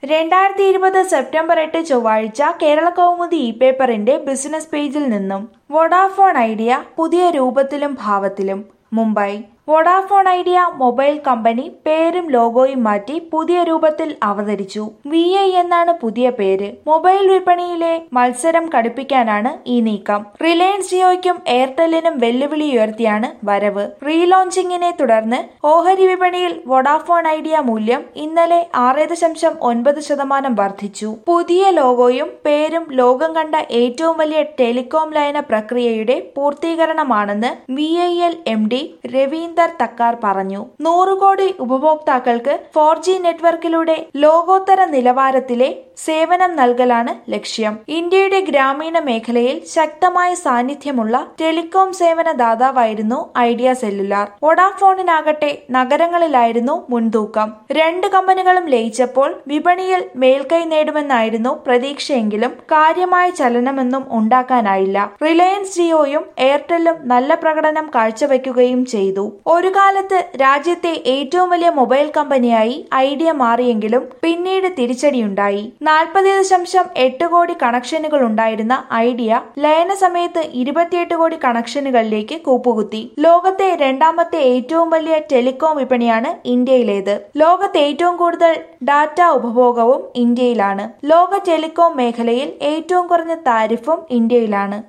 രണ്ടായിരത്തി ഇരുപത് സെപ്റ്റംബർ എട്ട് ചൊവ്വാഴ്ച കേരള കൗമുദി ഇ പേപ്പറിന്റെ ബിസിനസ് പേജിൽ നിന്നും വൊഡാഫോൺ ഐഡിയ പുതിയ രൂപത്തിലും ഭാവത്തിലും Mumbai Vodafone Idea mobile company പേരും ലോഗോയും മാറ്റി പുതിയ രൂപത്തിൽ അവതരിച്ചു വി ഐ എന്നാണ് പുതിയ പേര് മൊബൈൽ വിപണിയിലെ മത്സരം കടുപ്പിക്കാനാണ് ഈ നീക്കം റിലയൻസ് ജിയോയ്ക്കും എയർടെല്ലിനും വെല്ലുവിളി ഉയർത്തിയാണ് വരവ് റീലോഞ്ചിങ്ങിനെ തുടർന്ന് ഓഹരി വിപണിയിൽ വൊഡാഫോൺ ഐഡിയ മൂല്യം ഇന്നലെ ആറ് ദശാംശം ഒൻപത് ശതമാനം വർദ്ധിച്ചു പുതിയ ലോഗോയും പേരും ലോകം കണ്ട ഏറ്റവും വലിയ ടെലികോം ലയന പ്രക്രിയയുടെ പൂർത്തീകരണമാണെന്ന് V I L M D Ravinder Takkar പറഞ്ഞു നൂറ് കോടി ഉപഭോക്താക്കൾക്ക് ഫോർ ജി നെറ്റ്വർക്കിലൂടെ ലോകോത്തര നിലവാരത്തിലെ സേവനം നൽകലാണ് ലക്ഷ്യം ഇന്ത്യയുടെ ഗ്രാമീണ മേഖലയിൽ ശക്തമായ സാന്നിധ്യമുള്ള ടെലികോം സേവന ദാതാവായിരുന്നു ഐഡിയ സെല്ലുലാർ വൊഡാഫോണിനാകട്ടെ നഗരങ്ങളിലായിരുന്നു മുൻതൂക്കം രണ്ട് കമ്പനികളും ലയിച്ചപ്പോൾ വിപണിയിൽ മേൽക്കൈ നേടുമെന്നായിരുന്നു പ്രതീക്ഷയെങ്കിലും കാര്യമായ ചലനമൊന്നും ഉണ്ടാക്കാനായില്ല റിലയൻസ് ജിയോയും എയർടെല്ലും നല്ല പ്രകടനം കാഴ്ചവെക്കുകയും ചെയ്തു ഒരു കാലത്ത് രാജ്യത്തെ ഏറ്റവും വലിയ മൊബൈൽ കമ്പനിയായി ഐഡിയ മാറിയെങ്കിലും പിന്നീട് തിരിച്ചടിയുണ്ടായി നാൽപ്പത് ദശാംശം എട്ട് കോടി കണക്ഷനുകൾ ഉണ്ടായിരുന്ന ഐഡിയ ലയന സമയത്ത് ഇരുപത്തിയെട്ട് കോടി കണക്ഷനുകളിലേക്ക് കൂപ്പുകുത്തി ലോകത്തെ രണ്ടാമത്തെ ഏറ്റവും വലിയ ടെലികോം വിപണിയാണ് ഇന്ത്യയിലേത് ലോകത്ത് ഏറ്റവും കൂടുതൽ ഡാറ്റ ഉപഭോഗവും ഇന്ത്യയിലാണ് ലോക ടെലികോം മേഖലയിൽ ഏറ്റവും കുറഞ്ഞ താരിഫും ഇന്ത്യയിലാണ്